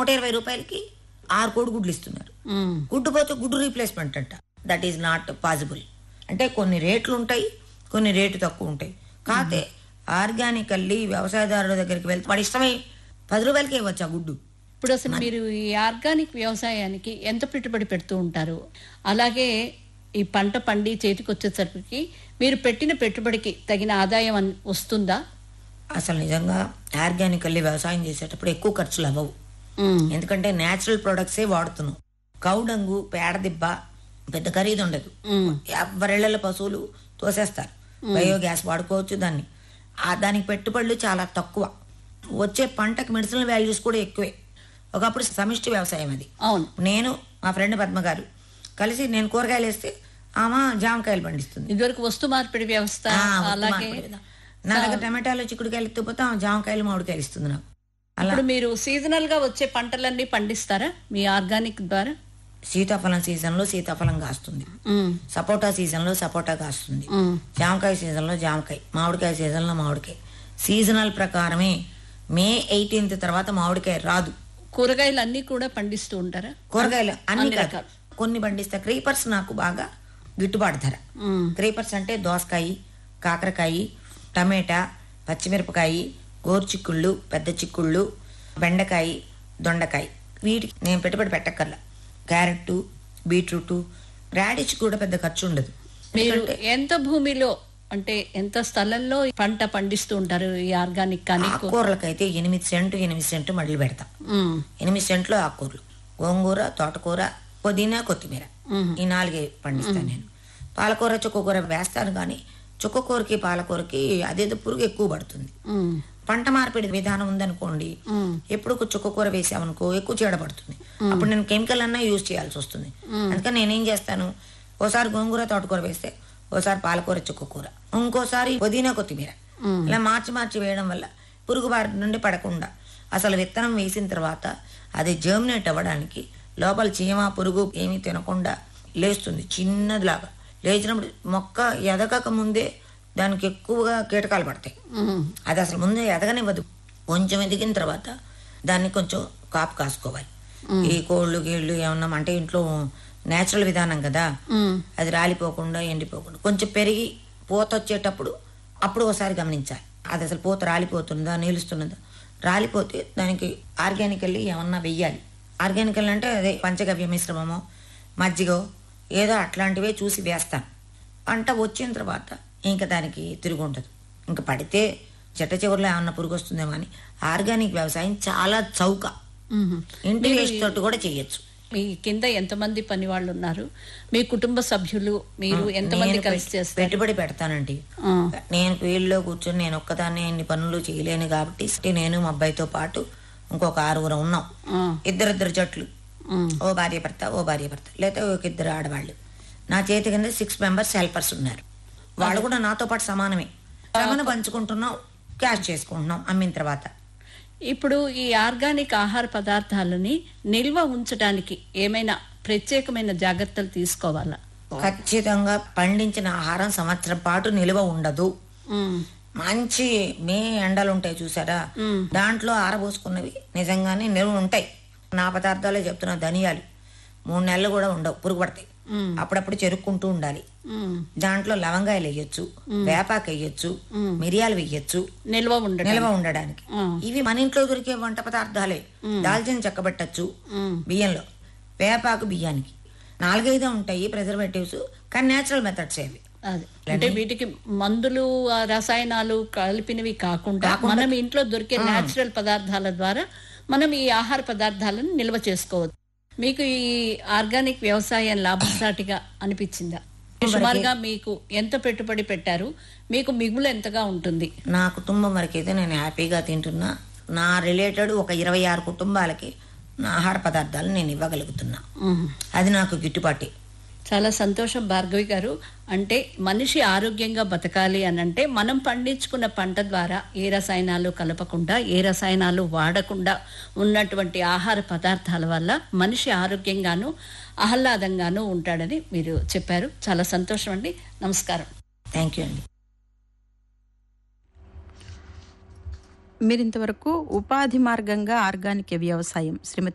నూట ఇరవై రూపాయలకి ఆరు కోడి గుడ్లు ఇస్తున్నారు ఉమ్, గుడ్డు పోతే గుడ్డు రీప్లేస్మెంట్ అంట దట్ ఈస్ నాట్ పాసిబుల్ అంటే కొన్ని రేట్లు ఉంటాయి కొన్ని రేటు తక్కువ ఉంటాయి కాకపోతే ఆర్గానికల్లీ వ్యవసాయదారుల దగ్గరికి వెళ్తే వాడి ఇష్టమై పది రూపాయలకి ఇవ్వచ్చు ఆ గుడ్డు ఇప్పుడు అసలు మీరు ఈ ఆర్గానిక్ వ్యవసాయానికి ఎంత పెట్టుబడి పెడుతూ ఉంటారు అలాగే ఈ పంట పండి చేతికి వచ్చేసరికి మీరు పెట్టిన పెట్టుబడికి తగిన ఆదాయం అన్- వస్తుందా అసలు నిజంగా ఆర్గానికల్లీ వ్యవసాయం చేసేటప్పుడు ఎక్కువ ఖర్చులు అవ్వవు ఉమ్, ఎందుకంటే న్యాచురల్ ప్రొడక్ట్సే వాడుతున్నాం కౌడంగు పేడ దిబ్బ పెద్ద ఖరీదు ఉండదు ఉమ్, ఎవరిళ్ల పశువులు తోసేస్తారు బయోగ్యాస్ వాడుకోవచ్చు దాన్ని ఆ దానికి పెట్టుబడులు చాలా తక్కువ వచ్చే పంటకి మెడిసినల్ వాల్యూస్ కూడా ఎక్కువే ఒకప్పుడు సమిష్టి వ్యవసాయం అది అవును నేను మా ఫ్రెండ్ పద్మ గారు కలిసి నేను కూరగాయలు వేస్తే ఆమె జామకాయలు పండిస్తుంది ఇదివరకు వస్తు మార్పిడి వ్యవస్థ ఆ, వస్తు అలాగే మార్పిడి విధానం. నా దగ్గర టమాటాలు చిక్కుడుకాయలు ఎత్తుకుపోతే ఆమె జామకాయలు మామిడికాయలు ఇస్తుంది నాకు అలా ఇప్పుడు మీరు సీజనల్ గా వచ్చే పంటలన్నీ పండిస్తారా మీ ఆర్గానిక్ ద్వారా సీతాఫలం సీజన్లో సీతాఫలం కాస్తుంది ఉమ్, సపోటా సీజన్లో సపోటా కాస్తుంది ఉమ్, జామకాయ సీజన్లో జామకాయ మామిడికాయ సీజన్లో మామిడికాయ సీజనల్ ప్రకారమే మే ఎయిటీన్త్ తర్వాత మామిడికాయ రాదు కూరగాయలు అన్నీ కూడా పండిస్తూ ఉంటారా కూరగాయలు అన్ని అన్ని కాదు రకాలు. కొన్ని పండిస్తా క్రీపర్స్ నాకు బాగా గిట్టుబాటు ధర ఉమ్, క్రీపర్స్ అంటే దోసకాయ కాకరకాయ టమాటా పచ్చిమిరపకాయ గోరుచిక్కుళ్ళు పెద్ద చిక్కుళ్ళు బెండకాయ దొండకాయ వీటికి నేను పెట్టుబడి పెట్టక్కర్లా క్యారెట్ బీట్రూట్ రాడిష్ కూడా పెద్ద ఖర్చు ఉండదు మీరు ఎంత భూమిలో అంటే ఎంత స్థలంలో పంట పండిస్తూ ఉంటారు ఈ ఆర్గానిక్ కానీ ఆకుకూరలకైతే ఎనిమిది సెంటు ఎనిమిది సెంటు మళ్ళీ పెడతాం ఉమ్, ఎనిమిది సెంట్లు ఆకుకూరలు గోంగూర తోటకూర పుదీనా కొత్తిమీర మ్మ్. ఈ నాలుగే పండిస్తాను నేను పాలకూర చుక్కకూర వేస్తాను కానీ చుక్కకూరకి పాలకూరకి అదేదో పురుగు ఎక్కువ పడుతుంది ఉమ్, పంట మార్పిడి విధానం ఉందనుకోండి ఉమ్, ఎప్పుడు ఒక చుక్కకూర వేసామనుకో ఎక్కువ చీడ పడుతుంది అప్పుడు నేను కెమికల్ అన్నా యూజ్ చేయాల్సి వస్తుంది అందుకని నేనేం చేస్తాను ఓసారి గోంగూర తోటకూర వేస్తే ఓసారి పాలకూర చుక్కకూర ఇంకోసారి పుదీనా కొత్తిమీర ఇలా మార్చి మార్చి వేయడం వల్ల పురుగు బారి నుండి పడకుండా అసలు విత్తనం వేసిన తర్వాత అది జర్మినేట్ అవ్వడానికి లోపల చీమ పురుగు ఏమీ తినకుండా లేస్తుంది చిన్నదిలాగా లేచినప్పుడు మొక్క ఎదగక ముందే దానికి ఎక్కువగా కీటకాలు పడతాయి ఉమ్, అది అసలు ముందు ఎదగనివ్వదు కొంచెం ఎదిగిన తర్వాత దాన్ని కొంచెం కాపు కాసుకోవాలి ఈ కోళ్ళు గీళ్ళు ఏమన్నా అంటే ఇంట్లో నేచురల్ విధానం కదా ఉమ్, అది రాలిపోకుండా ఎండిపోకుండా కొంచెం పెరిగి పూత వచ్చేటప్పుడు అప్పుడు ఒకసారి గమనించాలి అది అసలు పూత రాలిపోతుందా నిలుస్తున్నదా రాలిపోతే దానికి ఆర్గానికల్లీ ఏమన్నా వెయ్యాలి ఆర్గానికల్ అంటే అదే పంచగవ్య మిశ్రమమో మజ్జిగో ఏదో అట్లాంటివే చూసి వేస్తాను పంట వచ్చిన తర్వాత ఇంకా దానికి తిరుగు ఉండదు ఇంకా పడితే చెట్ట చివరిలో ఏమన్నా పురుగు వస్తుందేమో అని ఆర్గానిక్ వ్యవసాయం చాలా చౌక ఉమ్. ఇంటి వేస్ట్ తోటి కూడా చేయొచ్చు మీ కింద ఎంతమంది పని వాళ్ళు ఉన్నారు మీ కుటుంబ సభ్యులు మీరు ఎంతమంది నేను కలిసి పెట్- చేస్తారు పెట్టుబడి పెడతానండి ఆ, నేను ఫీల్డ్లో కూర్చొని నేను ఒక్కదాన్ని ఇన్ని పనులు చేయలేను కాబట్టి నేను మా అబ్బాయితో పాటు ఇంకొక ఆరుగురు ఉన్నాం ఆ, ఇద్దరిద్దరు జట్లు ఉమ్, ఓ భార్య భర్త ఓ భార్య భర్త లేకపోతే ఒక ఇద్దరు ఆడవాళ్ళు నా చేతి కింద సిక్స్ మెంబర్స్ హెల్పర్స్ ఉన్నారు వాళ్ళు కూడా నాతో పాటు సమానమే శ్రమను పంచుకుంటున్నాం క్యాష్ చేసుకుంటున్నాం అమ్మిన తర్వాత ఇప్పుడు ఈ ఆర్గానిక్ ఆహార పదార్థాలని నిల్వ ఉంచడానికి ఏమైనా ప్రత్యేకమైన జాగ్రత్తలు తీసుకోవాలా ఖచ్చితంగా పండించిన ఆహారం సంవత్సరం పాటు నిల్వ ఉండదు ఉమ్, మంచి మే ఎండలు ఉంటాయి చూసారా మ్. దాంట్లో ఆరబోసుకున్నవి నిజంగానే నిల్వ ఉంటాయి నా పదార్థాలే చెప్తున్నా ధనియాలు మూడు నెలలు కూడా ఉండవు పురుగు పడతాయి మ్. అప్పుడప్పుడు చెరుక్కుంటూ ఉండాలి ఉమ్, దాంట్లో లవంగాయలు వేయొచ్చు వేపాకు వేయొచ్చు మిరియాలు వేయొచ్చు నిల్వ ఉండడం నిల్వ ఉండడానికి ఆ. ఇవి మన ఇంట్లో దొరికే వంట పదార్థాలే దాల్చిన చెక్క పెట్టచ్చు ఉమ్, బియ్యంలో వేపాకు బియ్యానికి నాలుగైదు ఉంటాయి ప్రిజర్వేటివ్స్ కానీ నేచురల్ మెథడ్స్ ఏవి అది అంటే వీటికి మందులు ఆ, రసాయనాలు కలిపినవి కాకుండా మనం ఇంట్లో దొరికే నేచురల్ పదార్థాల ద్వారా మనం ఈ ఆహార పదార్థాలను నిల్వ చేసుకోవచ్చు మీకు ఈ ఆర్గానిక్ వ్యవసాయం లాభసాటిగా అనిపించిందా సుమారుగా మీకు ఎంత పెట్టుబడి పెట్టారు మీకు మిగులు ఎంతగా ఉంటుంది నా కుటుంబం వరకైతే నేను హ్యాపీగా తింటున్నా నా రిలేటెడ్ ఒక ఇరవై ఆరు కుటుంబాలకి నా ఆహార పదార్థాలు నేను ఇవ్వగలుగుతున్నా ఉమ్. అది నాకు గిట్టుబాటే చాలా సంతోషం భార్గవి గారు అంటే మనిషి ఆరోగ్యంగా బతకాలి అని అంటే మనం పండించుకున్న పంట ద్వారా ఏ రసాయనాలు కలపకుండా ఏ రసాయనాలు వాడకుండా ఉన్నటువంటి ఆహార పదార్థాల వల్ల మనిషి ఆరోగ్యంగాను ఆహ్లాదంగాను ఉంటాడని మీరు చెప్పారు చాలా సంతోషం అండి నమస్కారం థ్యాంక్ యూ అండి మీరింతవరకు ఉపాధి మార్గంగా ఆర్గానిక్ వ్యవసాయం శ్రీమతి